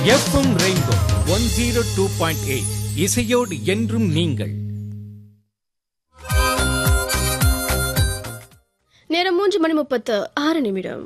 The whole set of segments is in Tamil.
FM rainbow one zero two point eight இசையோடு என்றும் நீங்கள் நேரம் மூன்று மணி முப்பத்து ஆறு நிமிடம்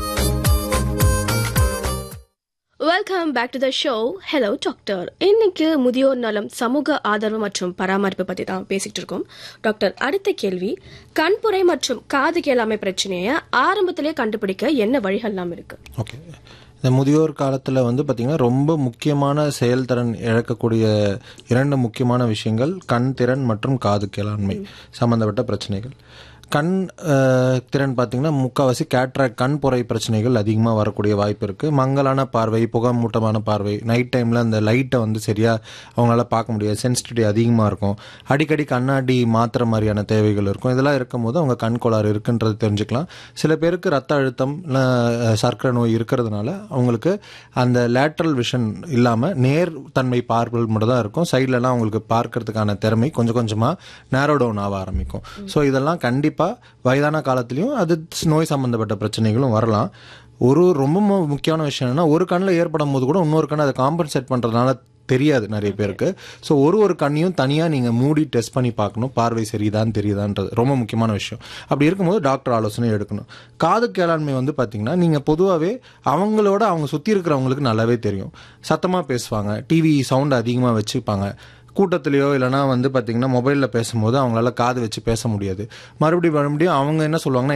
welcome back to the show hello doctor இன்னைக்கு முதியோர் நலம் சமூக ஆதரவு மற்றும் பராமரிப்பு பத்தி தான் பேசிட்டு இருக்கோம் டாக்டர் அடுத்த கேள்வி கண்புரை மற்றும் காது கேளாமை பிரச்சனையை ஆரம்பத்திலே கண்டுபிடிக்க என்ன வழிகள்லாம் இருக்கு ஓகே இந்த முதியோர் காலத்தில் வந்து பார்த்திங்கன்னா ரொம்ப முக்கியமான செயல்திறன் இழக்கக்கூடிய இரண்டு முக்கியமான விஷயங்கள் கண் திறன் மற்றும் காது கேளாண்மை சம்பந்தப்பட்ட பிரச்சனைகள் கண் அஹ், திறன் பார்த்திங்கன்னா முக்கால்வாசி கேட்ராக்ட் கண் புரை பிரச்சனைகள் அதிகமாக வரக்கூடிய வாய்ப்பு இருக்குது மங்கலான பார்வை புகமூட்டமான பார்வை நைட் டைமில் அந்த லைட்டை வந்து சரியாக அவங்களால பார்க்க முடியாது சென்சிட்டிவிட்டி அதிகமாக இருக்கும் அடிக்கடி கண்ணாடி மாத்திர மாதிரியான தேவைகள் இருக்கும் இதெல்லாம் இருக்கும்போது அவங்க கண் கோளாறு இருக்குன்றது தெரிஞ்சுக்கலாம் சில பேருக்கு ரத்த அழுத்தம் இல்ல, அஹ், சர்க்கரை நோய் இருக்கிறதுனால அவங்களுக்கு அந்த லேட்ரல் விஷன் இல்லாமல் நேர் தன்மை பார்வைகள் மட்டும் தான் இருக்கும் சைட்லலாம் அவங்களுக்கு பார்க்கறதுக்கான திறமை கொஞ்சம் கொஞ்சமாக நேரோ டவுன் ஆக ஆரம்பிக்கும் ஸோ இதெல்லாம் கண்டிப்பாக வயதான காலத்துலேயும் அது நோய் சம்மந்தப்பட்ட பிரச்சனைகளும் வரலாம் ஒரு ரொம்ப மு- முக்கியமான விஷயம் என்னன்னா ஒரு கண்ணில் ஏற்படும் போது கூட இன்னொரு கண்ணை அதை காம்பன்சேட் பண்ணுறதுனால தெரியாது நிறைய பேருக்கு ஸோ ஒரு ஒரு கண்ணையும் தனியாக நீங்கள் மூடி டெஸ்ட் பண்ணி பார்க்கணும் பார்வை சரிதான்னு தெரியுதான்றது ரொம்ப முக்கியமான விஷயம் அப்படி இருக்கும்போது டாக்டர் ஆலோசனை எடுக்கணும் காது கேளாண்மை வந்து பார்த்தீங்கன்னா நீங்கள் பொதுவாகவே அவங்களோட அவங்க சுற்றி இருக்கிறவங்களுக்கு நல்லாவே தெரியும் சத்தமாக பேசுவாங்க டிவி சவுண்ட் அதிகமாக வச்சுப்பாங்க கூட்டத்திலேயோ இல்லைனா வந்து பார்த்தீங்கன்னா மொபைலில் பேசும்போது அவங்களால காது வச்சு பேச முடியாது மறுபடியும் மறுபடியும் அவங்க என்ன சொல்லுவாங்கன்னா